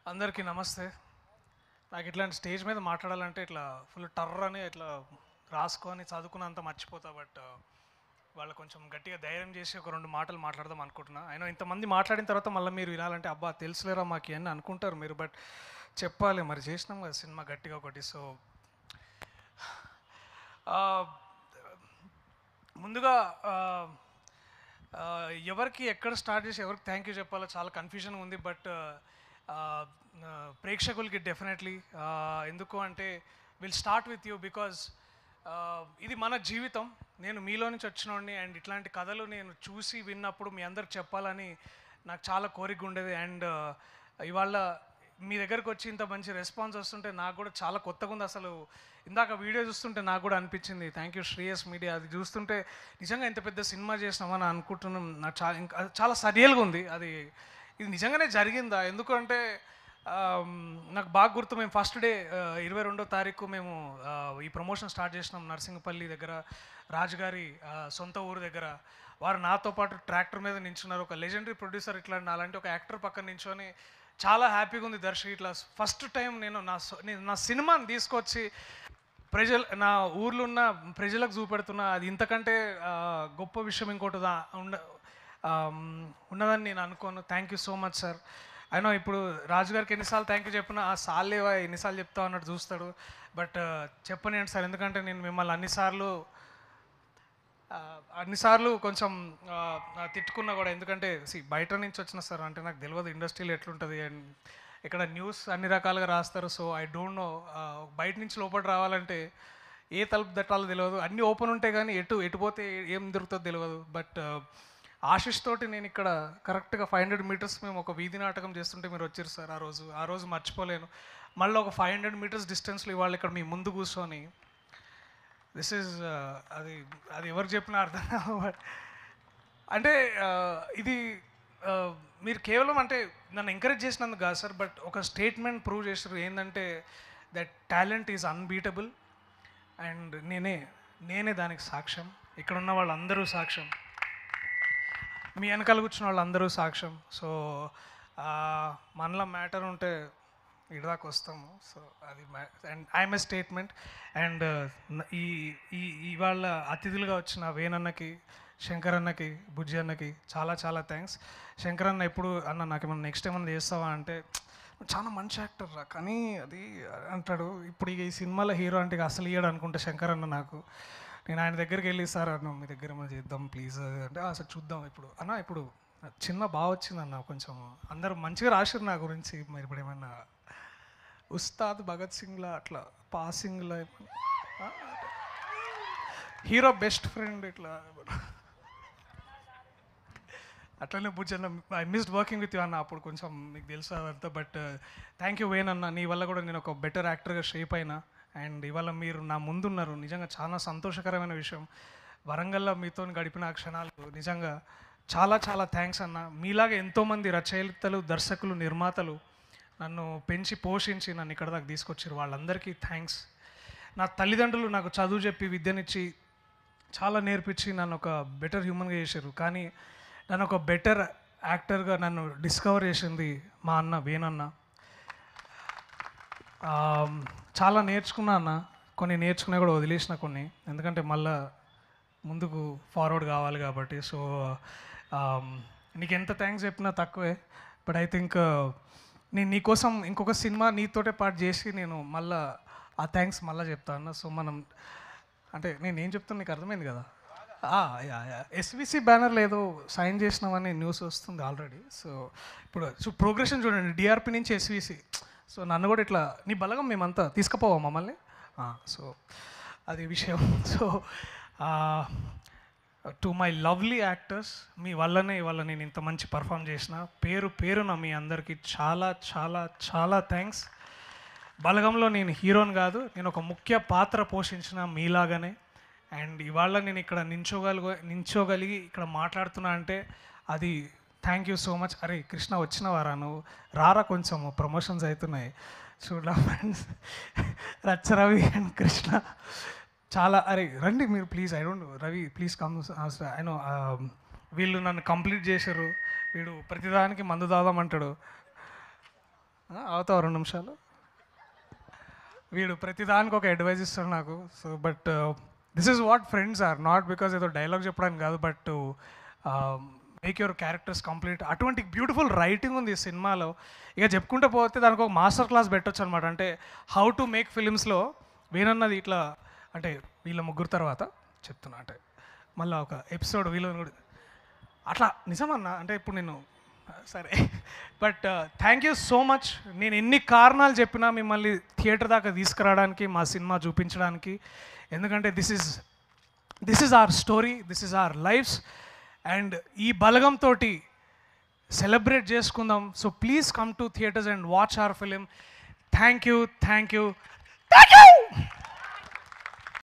అందరికీ నమస్తే నాకు ఇట్లాంటి స్టేజ్ మీద మాట్లాడాలంటే ఇట్లా ఫుల్ టర్ర్ అని ఇట్లా రాసుకొని చదువుకున్నంత మర్చిపోతా బట్ వాళ్ళు కొంచెం గట్టిగా ధైర్యం చేసి ఒక రెండు మాటలు మాట్లాడదాం అనుకుంటున్నా అయినా ఇంతమంది మాట్లాడిన తర్వాత మళ్ళీ మీరు వినాలంటే అబ్బా తెలుసులేరా మాకు అని అనుకుంటారు మీరు బట్ చెప్పాలి మరి చేసినాం కదా సినిమా గట్టిగా ఒకటి సో ముందుగా ఆ, ఆ, ఎవరికి ఎక్కడ స్టార్ట్ చేసి ఎవరికి థ్యాంక్ యూ చెప్పాలో చాలా కన్ఫ్యూజన్ ఉంది బట్ ప్రేక్షకులకి డెఫినెట్లీ ఎందుకు అంటే will start with you because ఇది మన జీవితం నేను మీలో నుంచి వచ్చినోడిని అండ్ ఇట్లాంటి కథలు నేను చూసి విన్నప్పుడు మీ అందరికి చెప్పాలని నాకు చాలా కోరిక ఉండేది అండ్ ఇవాళ మీ దగ్గరకు వచ్చి ఇంత మంచి రెస్పాన్స్ వస్తుంటే నాకు కూడా చాలా కొత్తగా ఉంది అసలు ఇందాక వీడియో చూస్తుంటే నాకు కూడా అనిపించింది థ్యాంక్ యూ శ్రేయస్ మీడియా అది చూస్తుంటే నిజంగా ఇంత పెద్ద సినిమా చేసినామని అనుకుంటున్నాం నాకు చాలా ఇంకా అది చాలా సరియల్గా ఉంది అది ఇది నిజంగానే జరిగిందా ఎందుకంటే ఆమ్, నాకు బాగా గుర్తు మేము ఫస్ట్ డే ఇరవై రెండో తారీఖు మేము ఆ, ఈ ప్రమోషన్ స్టార్ట్ చేసినాం నర్సింగపల్లి దగ్గర రాజుగారి ఆ, సొంత ఊరు దగ్గర వారు నాతో పాటు ట్రాక్టర్ మీద నించున్నారు ఒక లెజెండరీ ప్రొడ్యూసర్ ఇట్లా అలాంటి ఒక యాక్టర్ పక్కన నించొని చాలా హ్యాపీగా ఉంది దర్శక్ ఇట్లా ఫస్ట్ టైం నేను నా సొ- నేను నా సినిమాని తీసుకొచ్చి ప్రజలు నా ఊర్లో ఉన్న ప్రజలకు చూపెడుతున్నా అది ఇంతకంటే ఆ, గొప్ప విషయం ఇంకోటి దా- ఉండ ఆమ్, ఉన్నదని నేను అనుకోను thank you so much sir అయినా ఇప్పుడు రాజు గారికి ఎన్నిసార్లు థ్యాంక్ యూ చెప్పినా ఆ సార్లేవా ఎన్నిసార్లు చెప్తావు అన్నట్టు చూస్తాడు బట్ చెప్పనేయండి సార్ ఎందుకంటే నేను మిమ్మల్ని అన్నిసార్లు ఆ, అన్నిసార్లు కొంచెం ఆ, ఆ, తిట్టుకున్నా కూడా ఎందుకంటే సి బయట నుంచి వచ్చిన సార్ అంటే నాకు తెలియదు ఇండస్ట్రీలో ఎట్లుంటుంది అండ్ ఇక్కడ న్యూస్ అన్ని రకాలుగా రాస్తారు సో ఐ డోంట్ నో బయట నుంచి లోపల రావాలంటే ఏ తలుపు తట్టాలో తెలియదు అన్నీ ఓపెన్ ఉంటాయి కానీ ఎటు ఎటు పోతే ఏం దొరుకుతుందో తెలియదు బట్ ఆశిష్ తోటి నేను ఇక్కడ కరెక్ట్గా ఫైవ్ హండ్రెడ్ మీటర్స్ మేము ఒక వీధి నాటకం చేస్తుంటే మీరు వచ్చారు సార్ ఆ రోజు ఆ రోజు మర్చిపోలేను మళ్ళీ ఒక ఫైవ్ హండ్రెడ్ మీటర్స్ డిస్టెన్స్లో ఇవాళ ఇక్కడ మీ ముందు కూర్చొని దిస్ ఈజ్ అది అది ఎవరు చెప్పినా అర్థం కాదు బట్ అంటే uh, ఇది uh, మీరు కేవలం అంటే నన్ను ఎంకరేజ్ చేసినందుకు కాదు సార్ బట్ ఒక స్టేట్మెంట్ ప్రూవ్ చేసారు ఏంటంటే that talent is unbeatable and నేనే నేనే దానికి సాక్ష్యం ఇక్కడ ఉన్న వాళ్ళందరూ సాక్ష్యం మీ వెనకాల కూర్చున్న వాళ్ళందరూ సాక్ష్యం సో మనలో మ్యాటర్ ఉంటే ఇడదాకా వస్తాము సో అది and I'm a statement and ఈ ఈ ఇవాళ అతిథులుగా వచ్చిన వేణన్నకి శంకర్ అన్నకి బుజ్జి అన్నకి చాలా చాలా థ్యాంక్స్ శంకర్ అన్న ఎప్పుడు అన్న నాకు ఏమన్నా నెక్స్ట్ ఏమన్నా చేస్తావా అంటే "నువ్వు చాలా మంచి యాక్టర్ రా కానీ అది అంటాడు ఇప్పుడు ఈ సినిమాలో హీరో అంటే ఇక అసలు ఇయ్యడు అనుకుంటే శంకర్ అన్న నాకు నేను ఆయన దగ్గరికి వెళ్ళి సార్ అన్న మీ దగ్గర ఏమైనా చేద్దాం ప్లీజ్ అంటే "ఆ, సార్ చూద్దాం ఇప్పుడు అన్న ఇప్పుడు చిన్న బాగా వచ్చిందన్న కొంచెం అందరూ మంచిగా రాశారు నా గురించి మరి ఇప్పుడు ఏమన్నా ఉస్తాద్ భగత్ సింగ్లా అట్లా పాసింగ్లా హీరో బెస్ట్ ఫ్రెండ్ ఇట్లా అట్లనే బుజ్జన్న I missed working with you అన్న అప్పుడు కొంచెం మీకు తెలుసు అదంతా బట్ థ్యాంక్ యూ వేన్ అన్న నీ వల్ల కూడా నేను ఒక బెటర్ యాక్టర్గా షేప్ అయినా అండ్ ఇవాళ మీరు నా ముందున్నారు నిజంగా చాలా సంతోషకరమైన విషయం వరంగల్లో మీతో గడిపిన ఆ క్షణాలు నిజంగా చాలా చాలా థ్యాంక్స్ అన్న మీలాగా ఎంతోమంది రచయితలు దర్శకులు నిర్మాతలు నన్ను పెంచి పోషించి నన్ను ఇక్కడ దాకా తీసుకొచ్చారు వాళ్ళందరికీ థ్యాంక్స్ నా తల్లిదండ్రులు నాకు చదువు చెప్పి విద్యనిచ్చి చాలా నేర్పించి నన్ను ఒక బెటర్ హ్యూమన్గా చేశారు కానీ నన్ను ఒక బెటర్ యాక్టర్గా నన్ను డిస్కవర్ చేసింది మా అన్న వేణన్న ఆమ్, చాలా నేర్చుకున్నా అన్న కొన్ని నేర్చుకున్నా కూడా వదిలేసిన కొన్ని ఎందుకంటే మళ్ళా ముందుకు ఫార్వర్డ్ కావాలి కాబట్టి సో ఆమ్, నీకు ఎంత థ్యాంక్స్ చెప్పినా తక్కువే బట్ ఐ థింక్ నేను నీకోసం ఇంకొక సినిమా నీతోటే పాటు చేసి నేను మళ్ళా ఆ థ్యాంక్స్ మళ్ళీ చెప్తాను సో మనం అంటే నేను ఏం చెప్తాను నీకు అర్థమైంది కదా ఎస్విసి బ్యానర్ లేదో సైన్ చేసినామని న్యూస్ వస్తుంది ఆల్రెడీ సో ఇప్పుడు సో ప్రోగ్రెషన్ చూడండి డిఆర్పి నుంచి ఎస్విసి సో నన్ను కూడా ఇట్లా నీ బలగం మేమంతా తీసుకుపోవా మమ్మల్ని సో అది విషయం so to my lovely actors మీ వల్లనే ఇవాళ నేను ఇంత మంచి పర్ఫామ్ చేసిన పేరు పేరున మీ అందరికీ చాలా చాలా చాలా థ్యాంక్స్ బలగంలో నేను హీరోని కాదు నేను ఒక ముఖ్య పాత్ర పోషించిన మీలాగానే అండ్ ఇవాళ నేను ఇక్కడ నించోగలిగ నించోగలిగి ఇక్కడ మాట్లాడుతున్నా అంటే అది థ్యాంక్ యూ సో మచ్ అరే కృష్ణ వచ్చినవారా నువ్వు రారా కొంచెం ప్రమోషన్స్ అవుతున్నాయి చూడ ఫ్రెండ్స్ రచ్చ రవి అండ్ కృష్ణ చాలా అరే రండి మీరు please I don't Ravi please come I know వీళ్ళు నన్ను కంప్లీట్ చేశారు వీడు ప్రతిదానికి మందు దాదామంటాడు అవుతావు రెండు నిమిషాలు వీడు ప్రతిదానికి ఒక అడ్వైజ్ ఇస్తాడు నాకు so but this is what friends are not because ఏదో డైలాగ్ చెప్పడానికి కాదు but make your characters complete అటువంటి బ్యూటిఫుల్ రైటింగ్ ఉంది ఈ సినిమాలో ఇక చెప్పుకుంటూ పోతే దానికి ఒక మాస్టర్ క్లాస్ పెట్టొచ్చు అనమాట అంటే హౌ టు మేక్ ఫిలిమ్స్లో వేనన్నది ఇట్లా అంటే వీళ్ళ ముగ్గురు తర్వాత చెప్తున్నా అంటే మళ్ళీ ఒక ఎపిసోడ్ వీళ్ళని కూడా అట్లా నిజమన్నా అంటే ఇప్పుడు నేను సరే but thank you so much నేను ఎన్ని కారణాలు చెప్పినా మిమ్మల్ని థియేటర్ దాకా తీసుకురావడానికి మా సినిమా చూపించడానికి ఎందుకంటే this is this is our story this is our lives and ఈ బలగంతో సెలబ్రేట్ చేసుకుందాం so please come to theatres and watch our film thank you thank you thank you